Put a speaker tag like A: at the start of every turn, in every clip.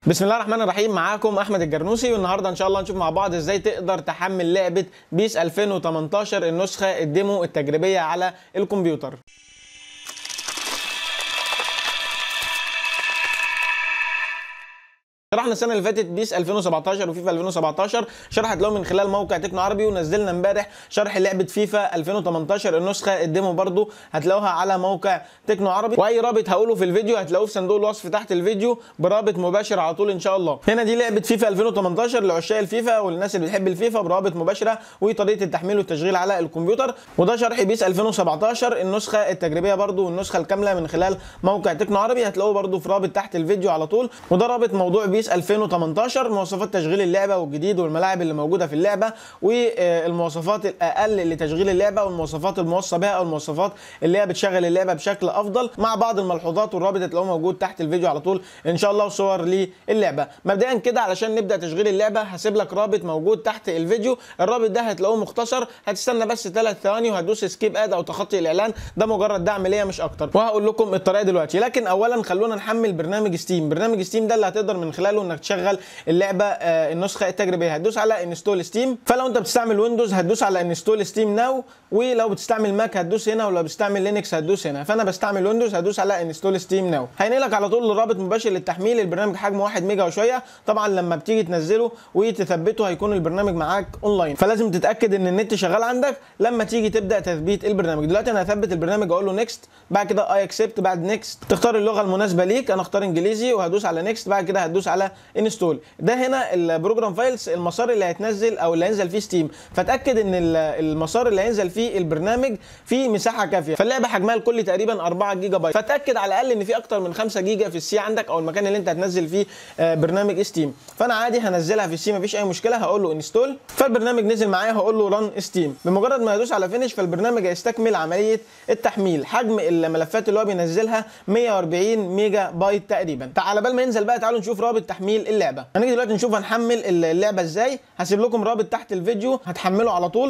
A: بسم الله الرحمن الرحيم معاكم احمد الجرنوسي والنهارده ان شاء الله نشوف مع بعض ازاي تقدر تحمل لعبه بيس 2018 النسخه الديمو التجريبيه على الكمبيوتر شرحنا السنه اللي فاتت بيس 2017 وفيفا 2017 شرحت لهم من خلال موقع تكنو عربي ونزلنا امبارح شرح لعبه فيفا 2018 النسخه الديمو برضو هتلاقوها على موقع تكنو عربي واي رابط هقوله في الفيديو هتلاقوه في صندوق الوصف تحت الفيديو برابط مباشر على طول ان شاء الله هنا دي لعبه فيفا 2018 لعشاق الفيفا والناس اللي بتحب الفيفا برابط مباشره وطريقه التحميل والتشغيل على الكمبيوتر وده شرح بيس 2017 النسخه التجريبيه برضو والنسخه الكامله من خلال موقع تكنو عربي هتلاقوه برضو في رابط تحت الفيديو على طول وده رابط موضوع بيس 2018 مواصفات تشغيل اللعبه والجديد والملاعب اللي موجوده في اللعبه والمواصفات الاقل لتشغيل اللعبه والمواصفات الموصى بها او المواصفات اللي هي بتشغل اللعبه بشكل افضل مع بعض الملحوظات والرابط هتلاقوه موجود تحت الفيديو على طول ان شاء الله وصور للعبه مبدئيا كده علشان نبدا تشغيل اللعبه هسيب لك رابط موجود تحت الفيديو الرابط ده هتلاقوه مختصر هتستنى بس 3 ثواني وهتدوس سكيب اد او تخطي الاعلان ده مجرد دعم ليا مش اكتر وهقول لكم الطريقه دلوقتي لكن اولا خلونا نحمل برنامج ستيم برنامج ستيم ده اللي هتقدر من خلاله انك تشغل اللعبه آه النسخه التجريبيه هتدوس على انستول ستيم فلو انت بتستعمل ويندوز هتدوس على انستول ستيم ناو ولو بتستعمل ماك هتدوس هنا ولو بتستعمل لينكس هتدوس هنا فانا بستعمل ويندوز هدوس على انستول ستيم ناو هينقلك على طول لرابط مباشر للتحميل البرنامج حجمه 1 ميجا وشويه طبعا لما بتيجي تنزله وتثبته هيكون البرنامج معاك اونلاين فلازم تتاكد ان النت شغال عندك لما تيجي تبدا تثبيت البرنامج دلوقتي انا هثبت البرنامج اقول له نيكست بعد كده اي اكسبت بعد نيكست تختار اللغه المناسبه ليك انا اختار انجليزي وهدوس على نيكست بعد كده هتدوس على انستول ده هنا البروجرام فايلز المسار اللي هيتنزل او اللي هينزل فيه ستيم فتاكد ان المسار اللي هينزل فيه البرنامج فيه مساحه كافيه فاللعبه حجمها الكلي تقريبا 4 جيجا بايت فتاكد على الاقل ان في اكتر من 5 جيجا في السي عندك او المكان اللي انت هتنزل فيه برنامج ستيم فانا عادي هنزلها في السي مفيش اي مشكله هقول له انستول فالبرنامج نزل معايا هقول له ران ستيم بمجرد ما هدوس على فينش فالبرنامج هيستكمل عمليه التحميل حجم الملفات اللي هو بينزلها 140 ميجا بايت تقريبا على بال ما ينزل بقى تعالوا نشوف رابط تحميل اللعبه هنيجي دلوقتي نشوف هنحمل اللعبه ازاي هسيب لكم رابط تحت الفيديو هتحمله على طول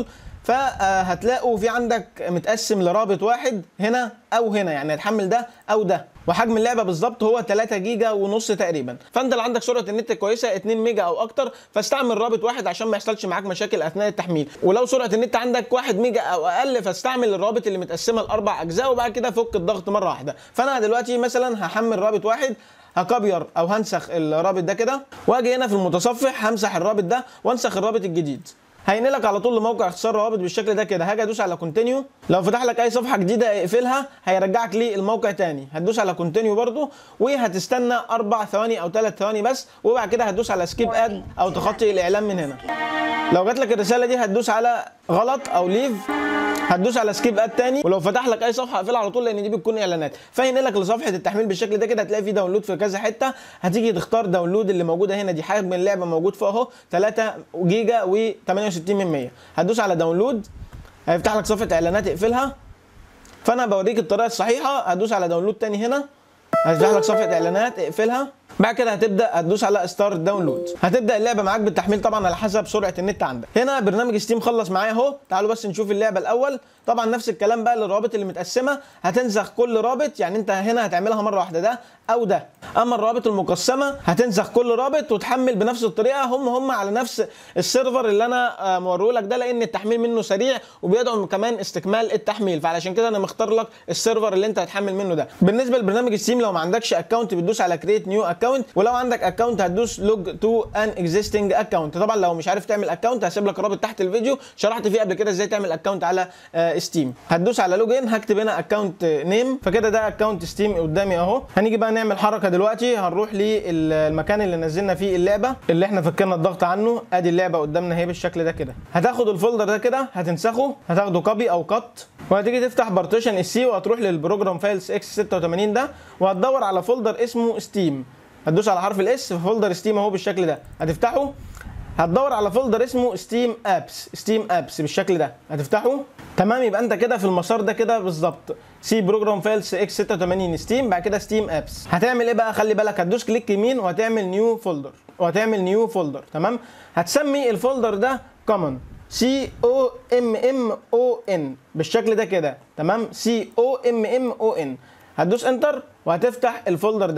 A: فهتلاقوا في عندك متقسم لرابط واحد هنا او هنا يعني هتحمل ده او ده وحجم اللعبه بالظبط هو 3 جيجا ونص تقريبا فانت اللي عندك سرعه النت كويسه 2 ميجا او اكتر فاستعمل رابط واحد عشان ما يحصلش معاك مشاكل اثناء التحميل ولو سرعه النت عندك 1 ميجا او اقل فاستعمل الرابط اللي متقسمه لاربع اجزاء وبعد كده فك الضغط مره واحده فانا دلوقتي مثلا هحمل رابط واحد هكبير او هنسخ الرابط ده كده واجي هنا في المتصفح همسح الرابط ده وانسخ الرابط الجديد هينقلك على طول لموقع اختصار روابط بالشكل ده كده هاجي ادوس على كونتينيو لو فتح لك اي صفحه جديده اقفلها هيرجعك للموقع تاني هتدوس على كونتينيو برده وهتستنى اربع ثواني او ثلاث ثواني بس وبعد كده هتدوس على سكيب اد او تخطي الاعلان من هنا لو جات لك الرساله دي هتدوس على غلط او ليف هتدوس على سكيب اد تاني ولو فتح لك اي صفحه اقفلها على طول لان دي بتكون اعلانات فينقلك لصفحه التحميل بالشكل ده كده هتلاقي في داونلود في كذا حته هتيجي تختار داونلود اللي موجوده هنا دي حجم اللعبه موجود فوق اهو 3 جيجا و68 من 100 هتدوس على داونلود هيفتح لك صفحه اعلانات اقفلها فانا بوريك الطريقه الصحيحه هتدوس على داونلود تاني هنا هيفتح لك صفحه اعلانات اقفلها بعد كده هتبدا هتدوس على ستارت داونلود هتبدا اللعبه معاك بالتحميل طبعا على حسب سرعه النت عندك هنا برنامج ستيم خلص معايا اهو تعالوا بس نشوف اللعبه الاول طبعا نفس الكلام بقى للروابط اللي متقسمه هتنسخ كل رابط يعني انت هنا هتعملها مره واحده ده او ده اما الروابط المقسمه هتنسخ كل رابط وتحمل بنفس الطريقه هم هم على نفس السيرفر اللي انا موريه لك ده لان التحميل منه سريع وبيدعم كمان استكمال التحميل فعلشان كده انا مختار لك السيرفر اللي انت هتحمل منه ده بالنسبه لبرنامج ستيم لو ما عندكش اكونت بتدوس على كريت نيو اكونت ولو عندك اكونت هتدوس لوج تو ان اكزيستنج اكونت طبعا لو مش عارف تعمل اكونت هسيب لك الرابط تحت الفيديو شرحت فيه قبل كده ازاي تعمل اكونت على ستيم هتدوس على لوجين هكتب هنا اكونت نيم فكده ده اكونت ستيم قدامي اهو هنيجي بقى نعمل حركه دلوقتي هنروح للمكان اللي نزلنا فيه اللعبه اللي احنا فكرنا الضغط عنه ادي اللعبه قدامنا اهي بالشكل ده كده هتاخد الفولدر ده كده هتنسخه هتاخده كوبي او كات وهتيجي تفتح بارتيشن السي وهتروح للبروجرام فايلز اكس 86 ده وهتدور على فولدر اسمه ستيم هتدوس على حرف الاس في فولدر ستيم اهو بالشكل ده هتفتحه هتدور على فولدر اسمه ستيم ابس ستيم ابس بالشكل ده هتفتحه تمام يبقى انت كده في المسار ده كده بالظبط سي بروجرام فايلز اكس 86 ستيم بعد كده ستيم ابس هتعمل ايه بقى خلي بالك هتدوس كليك يمين وهتعمل نيو فولدر وهتعمل نيو فولدر تمام هتسمي الفولدر ده كومن سي او ام ام او ان بالشكل ده كده تمام سي او ام ام او ان هتدوس انتر وهتفتح الفولدر ده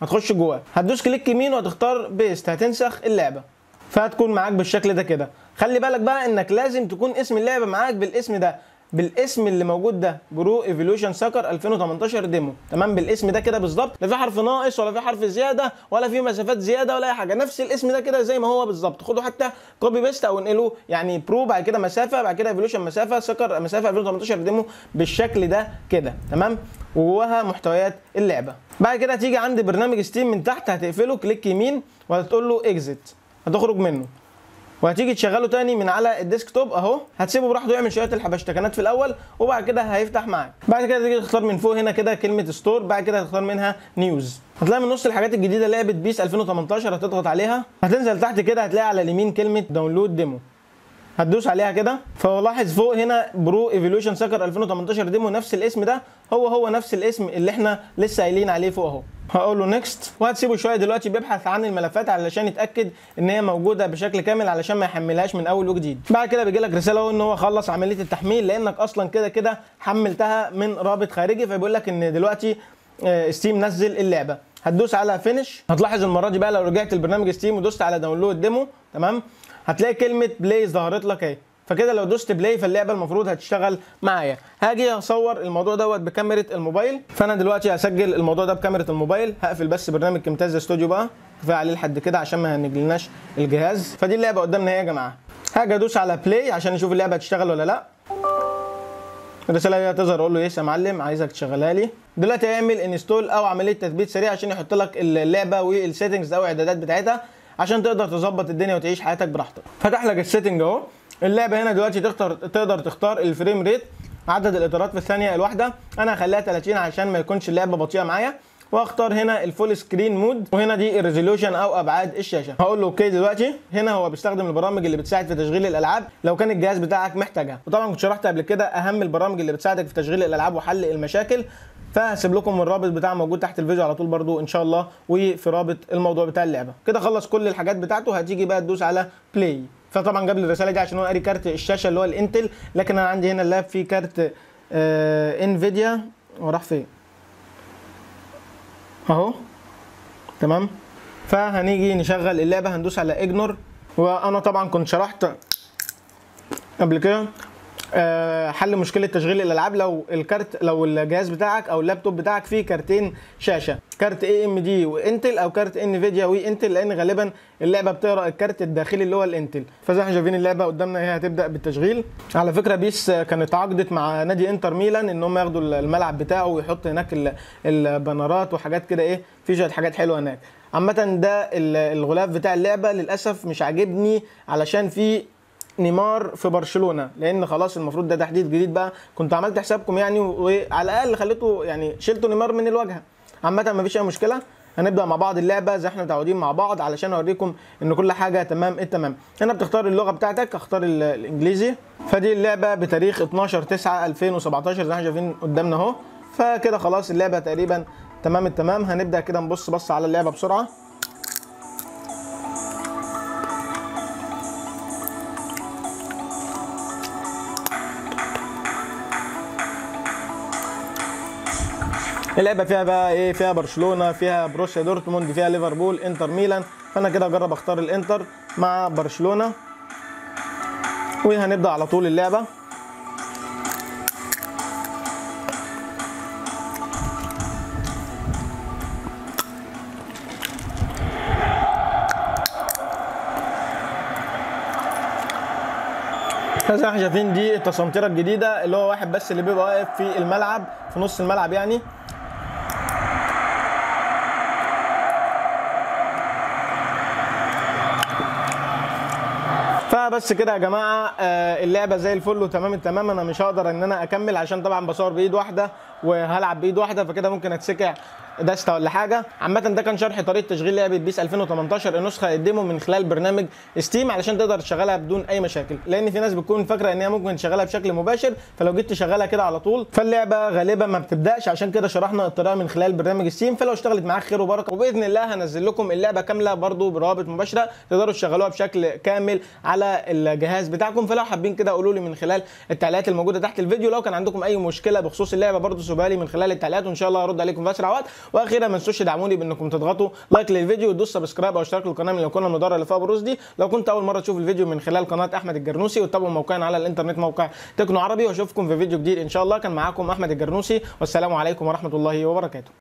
A: هتخش جواه هتدوس كليك يمين وهتختار بيست هتنسخ اللعبه فهتكون معاك بالشكل ده كده خلي بالك بقى انك لازم تكون اسم اللعبه معاك بالاسم ده بالاسم اللي موجود ده برو ايفولوشن ساكر 2018 ديمو تمام بالاسم ده كده بالظبط لا في حرف ناقص ولا في حرف زياده ولا في مسافات زياده ولا اي حاجه نفس الاسم ده كده زي ما هو بالظبط خده حتى كوبي بيست او انقله يعني برو بعد كده مسافه بعد كده ايفولوشن مسافه ساكر مسافه 2018 ديمو بالشكل ده كده تمام وجواها محتويات اللعبه بعد كده هتيجي عند برنامج ستيم من تحت هتقفله كليك يمين وهتقول له اكزيت هتخرج منه وهتيجي تشغله تاني من على الديسكتوب اهو هتسيبه براحته يعمل شويه الحبشتكنات في الاول وبعد كده هيفتح معاك بعد كده تيجي تختار من فوق هنا كده كلمه ستور بعد كده هتختار منها نيوز هتلاقي من نص الحاجات الجديده لعبه بيس 2018 هتضغط عليها هتنزل تحت كده هتلاقي على اليمين كلمه داونلود ديمو هتدوس عليها كده فلاحظ فوق هنا برو ايفولوشن سكر 2018 ديمو نفس الاسم ده هو هو نفس الاسم اللي احنا لسه قايلين عليه فوق اهو هقول له نيكست وهتسيبه شويه دلوقتي بيبحث عن الملفات علشان يتاكد ان هي موجوده بشكل كامل علشان ما يحملهاش من اول وجديد بعد كده بيجي لك رساله اهو ان هو خلص عمليه التحميل لانك اصلا كده كده حملتها من رابط خارجي فبيقول لك ان دلوقتي ستيم نزل اللعبه هتدوس على فينش هتلاحظ المره دي بقى لو رجعت البرنامج ستيم ودوست على داونلود ديمو تمام هتلاقي كلمه بلاي ظهرت لك اهي فكده لو دوست بلاي فاللعبه المفروض هتشتغل معايا هاجي اصور الموضوع دوت بكاميرا الموبايل فانا دلوقتي هسجل الموضوع ده بكاميرا الموبايل هقفل بس برنامج كيمتاز استوديو بقى كفايه عليه لحد كده عشان ما هنجلناش الجهاز فدي اللعبه قدامنا اهي يا جماعه هاجي ادوس على بلاي عشان نشوف اللعبه هتشتغل ولا لا الرساله دي هتظهر اقول له يس يا معلم عايزك تشغلها لي دلوقتي هيعمل انستول او عمليه تثبيت سريع عشان يحط لك اللعبه والسيتنجز او الاعدادات بتاعتها عشان تقدر تظبط الدنيا وتعيش حياتك براحتك فتح لك السيتنج اهو اللعبه هنا دلوقتي تختار تقدر تختار الفريم ريت عدد الاطارات في الثانيه الواحده انا هخليها 30 عشان ما يكونش اللعبه بطيئه معايا واختار هنا الفول سكرين مود وهنا دي الريزولوشن او ابعاد الشاشه هقول له اوكي دلوقتي هنا هو بيستخدم البرامج اللي بتساعد في تشغيل الالعاب لو كان الجهاز بتاعك محتاجها وطبعا كنت شرحت قبل كده اهم البرامج اللي بتساعدك في تشغيل الالعاب وحل المشاكل فهسيب لكم الرابط بتاعه موجود تحت الفيديو على طول برضو ان شاء الله وفي رابط الموضوع بتاع اللعبه كده خلص كل الحاجات بتاعته هتيجي بقى تدوس على بلاي فطبعا جاب لي الرساله دي عشان هو قاري كارت الشاشه اللي هو الانتل لكن انا عندي هنا اللاب فيه كارت آه انفيديا وراح فين اهو تمام فهنيجي نشغل اللعبه هندوس على اجنور وانا طبعا كنت شرحت قبل كده آه، حل مشكله تشغيل الالعاب لو الكارت لو الجهاز بتاعك او اللابتوب بتاعك فيه كارتين شاشه كارت اي ام دي وانتل او كارت انفيديا وانتل لان غالبا اللعبه بتقرا الكارت الداخلي اللي هو الانتل فزي ما احنا شايفين اللعبه قدامنا هي هتبدا بالتشغيل على فكره بيس كانت عقدت مع نادي انتر ميلان ان هم ياخدوا الملعب بتاعه ويحط هناك ال- البانرات وحاجات كده ايه في شويه حاجات حلوه هناك عامة ده ال- الغلاف بتاع اللعبة للأسف مش عاجبني علشان في نيمار في برشلونه لان خلاص المفروض ده تحديد جديد بقى كنت عملت حسابكم يعني وعلى الاقل خليته يعني شلتوا نيمار من الواجهه عامه مفيش اي مشكله هنبدا مع بعض اللعبه زي احنا متعودين مع بعض علشان اوريكم ان كل حاجه تمام التمام هنا بتختار اللغه بتاعتك اختار ال- الانجليزي فدي اللعبه بتاريخ 12 9 2017 زي ما احنا شايفين قدامنا اهو فكده خلاص اللعبه تقريبا تمام التمام هنبدا كده نبص بص على اللعبه بسرعه اللعبه فيها بقى ايه فيها برشلونه فيها بروسيا دورتموند فيها ليفربول انتر ميلان فانا كده اجرب اختار الانتر مع برشلونه وهنبدا على طول اللعبه زي ما احنا شايفين دي التصنطيره الجديده اللي هو واحد بس اللي بيبقى واقف في الملعب في نص الملعب يعني فبس كده يا جماعه آه، اللعبه زي الفل وتمام التمام انا مش هقدر ان انا اكمل عشان طبعا بصور بايد واحده وهلعب بايد واحده فكده ممكن اتسكع داستا ولا حاجه عامه ده كان شرح طريقه تشغيل لعبه بيس 2018 النسخه الديمو من خلال برنامج ستيم علشان تقدر تشغلها بدون اي مشاكل لان في ناس بتكون فاكره ان هي ممكن تشغلها بشكل مباشر فلو جيت تشغلها كده على طول فاللعبه غالبا ما بتبداش عشان كده شرحنا الطريقه من خلال برنامج ستيم فلو اشتغلت معاك خير وبركه وباذن الله هنزل لكم اللعبه كامله برضو بروابط مباشره تقدروا تشغلوها بشكل كامل على الجهاز بتاعكم فلو حابين كده قولوا لي من خلال التعليقات الموجوده تحت الفيديو لو كان عندكم اي مشكله بخصوص اللعبه برضو سيبوها لي من خلال التعليقات وان شاء الله هرد عليكم في اسرع وقت واخيرا ما تنسوش تدعموني بانكم تضغطوا لايك للفيديو وتدوس سبسكرايب او اشتراك للقناه من القناه المداره اللي فيها بروز دي لو كنت اول مره تشوف الفيديو من خلال قناه احمد الجرنوسي وتتابعوا موقعنا على الانترنت موقع تكنو عربي واشوفكم في فيديو جديد ان شاء الله كان معاكم احمد الجرنوسي والسلام عليكم ورحمه الله وبركاته